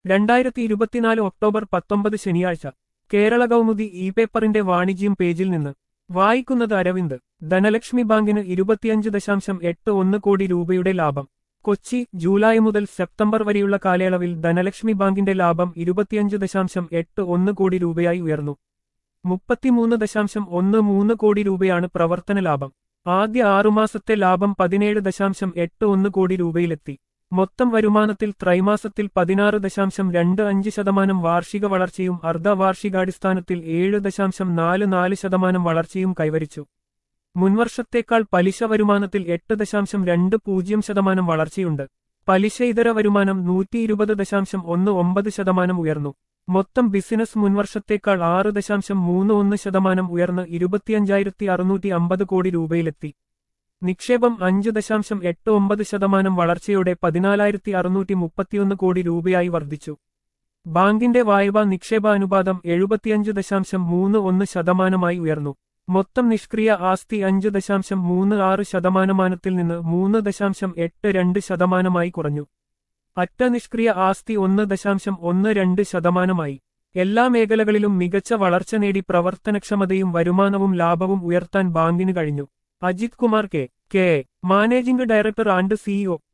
രണ്ടായിരത്തി ഇരുപത്തിനാല് ഒക്ടോബർ പത്തൊമ്പത് ശനിയാഴ്ച കേരള കൗമുദി ഇ പേപ്പറിന്റെ വാണിജ്യം പേജിൽ നിന്ന് വായിക്കുന്നത് അരവിന്ദ് ധനലക്ഷ്മി ബാങ്കിന് ഇരുപത്തിയഞ്ച് ദശാംശം എട്ട് ഒന്ന് കോടി രൂപയുടെ ലാഭം കൊച്ചി ജൂലൈ മുതൽ സെപ്റ്റംബർ വരെയുള്ള കാലയളവിൽ ധനലക്ഷ്മി ബാങ്കിന്റെ ലാഭം ഇരുപത്തിയഞ്ച് ദശാംശം എട്ട് ഒന്ന് കോടി രൂപയായി ഉയർന്നു മുപ്പത്തിമൂന്ന് ദശാംശം ഒന്ന് മൂന്ന് കോടി രൂപയാണ് പ്രവർത്തന ലാഭം ആദ്യ ആറുമാസത്തെ ലാഭം പതിനേഴ് ദശാംശം എട്ട് ഒന്ന് കോടി രൂപയിലെത്തി മൊത്തം വരുമാനത്തിൽ ത്രൈമാസത്തിൽ പതിനാറ് ദശാംശം രണ്ട് അഞ്ച് ശതമാനം വാർഷിക വളർച്ചയും അർദ്ധവാർഷികാടിസ്ഥാനത്തിൽ ഏഴ് ദശാംശം നാല് നാല് ശതമാനം വളർച്ചയും കൈവരിച്ചു മുൻവർഷത്തേക്കാൾ പലിശ വരുമാനത്തിൽ എട്ട് ദശാംശം രണ്ട് പൂജ്യം ശതമാനം വളർച്ചയുണ്ട് പലിശ ഇതര വരുമാനം നൂറ്റി ഇരുപത് ദശാംശം ഒന്ന് ഒമ്പത് ശതമാനം ഉയർന്നു മൊത്തം ബിസിനസ് മുൻവർഷത്തേക്കാൾ ആറ് ദശാംശം മൂന്ന് ഒന്ന് ശതമാനം ഉയർന്ന് ഇരുപത്തിയഞ്ചായിരത്തി അറുന്നൂറ്റി അമ്പത് കോടി രൂപയിലെത്തി നിക്ഷേപം അഞ്ച് ദശാംശം എട്ട് ഒമ്പത് ശതമാനം വളർച്ചയോടെ പതിനാലായിരത്തി അറുന്നൂറ്റി മുപ്പത്തിയൊന്ന് കോടി രൂപയായി വർദ്ധിച്ചു ബാങ്കിന്റെ വായ്പാ നിക്ഷേപ അനുപാതം എഴുപത്തിയഞ്ച് ദശാംശം മൂന്ന് ഒന്ന് ശതമാനമായി ഉയർന്നു മൊത്തം നിഷ്ക്രിയ ആസ്തി അഞ്ച് ദശാംശം മൂന്ന് ആറ് ശതമാനമാനത്തിൽ നിന്ന് മൂന്ന് ദശാംശം എട്ട് രണ്ട് ശതമാനമായി കുറഞ്ഞു അറ്റ നിഷ്ക്രിയ ആസ്തി ഒന്ന് ദശാംശം ഒന്ന് രണ്ട് ശതമാനമായി എല്ലാ മേഖലകളിലും മികച്ച വളർച്ച നേടി പ്രവർത്തനക്ഷമതയും വരുമാനവും ലാഭവും ഉയർത്താൻ ബാങ്കിന് കഴിഞ്ഞു Ajith Kumar K K managing director and CEO